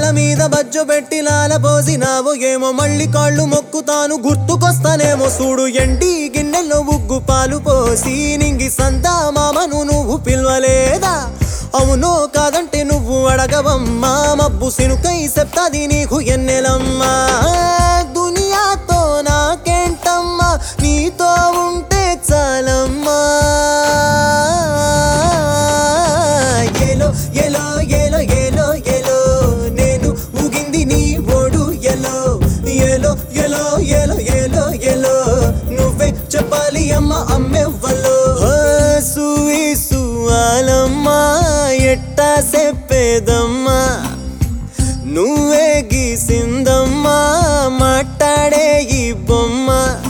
మీద బజ్జో పెట్టి లాల పోసినావో ఏమో మళ్ళీ కాళ్ళు మొక్కుతాను గుర్తుకొస్తానేమో చూడు ఎండి గిన్నెల్లో ఉగ్గు పాలు పోసి నింగి సంతా మామను నువ్వు పిలవలేదా అవునో కాదంటే నువ్వు అడగవమ్మా మబ్బు సినుకై చెప్తాది నీకు ఎన్నెలమ్మా దునియాతో నాకేంటమ్మా నీతో ఉంటే చాలమ్మా ఎలో ఎలో ఎలో ఎలో ఎలో నేను ఊగింది నీ ఓడు ఎలో ఎలో ఎలో ఎలో ఎలో ఎలో నువ్వే చెప్పాలి అమ్మ అమ్మెవ్వలో సువి సువాలమ్మా ఎట్టా చెప్పేదమ్మా నువ్వే గీసిందమ్మా మాట్లాడే ఈ బొమ్మ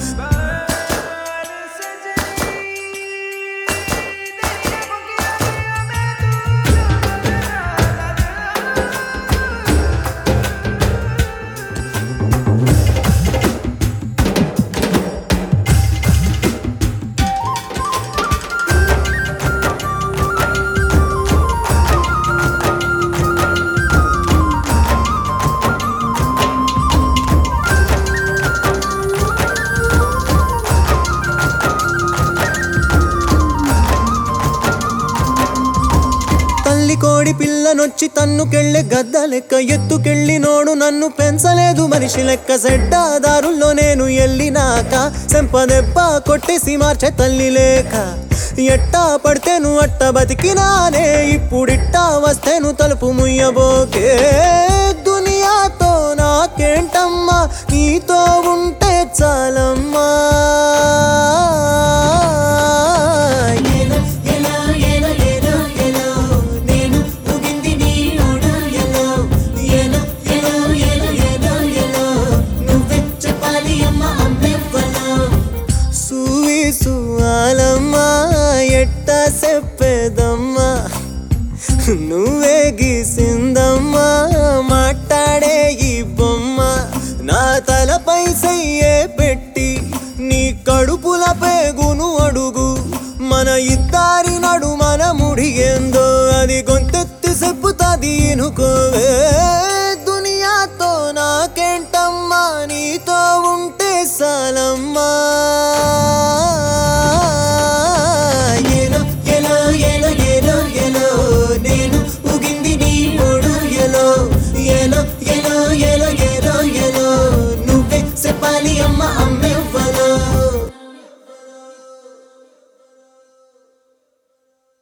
తల్లి కోడి పిల్లనొచ్చి తన్నుకెళ్ళే గద్ద లెక్క ఎత్తుకెళ్ళి నోడు నన్ను పెంచలేదు మనిషి లెక్క సెడ్డాదారుల్లో నేను ఎల్లినాక సెంపదెబ్బ కొట్టేసి మార్చే తల్లి లేక ఎట్టా పడితేను అట్ట బతికినానే ఇప్పుడిట్టా వస్తేను తలుపు ముయ్యబోకే దునియాతో నాకేంటమ్మా నీతో ఉంటే చాలమ్మా ఎలో, ఎలో, ఎలో, ఎలో, ఎలో, నేను ఊగింది నీ ఓడు ఎలో, ఎలో, ఎలో, ఎలో, ఎలో, ఎలో, నువ్వే చెప్పాలి అమ్మ అమ్మెవ్వలో. సువి సువాలమ్మా ఎట్ట చెప్పేదమ్మా నువ్వే గీసిందమ్మా మాట్లాడే ఈ బొమ్మ నా తలపై సయ్యే పెట్టి నీ కడుపుల పేగును అడుగు మన ఇద్దరి నడు మన ముడిగేందో అది గొంతెత్తి చెప్పుతాది ఎనుకోవే దునియాతో నాకేంటమ్మా నీతో ఉంటే సాలమ్మా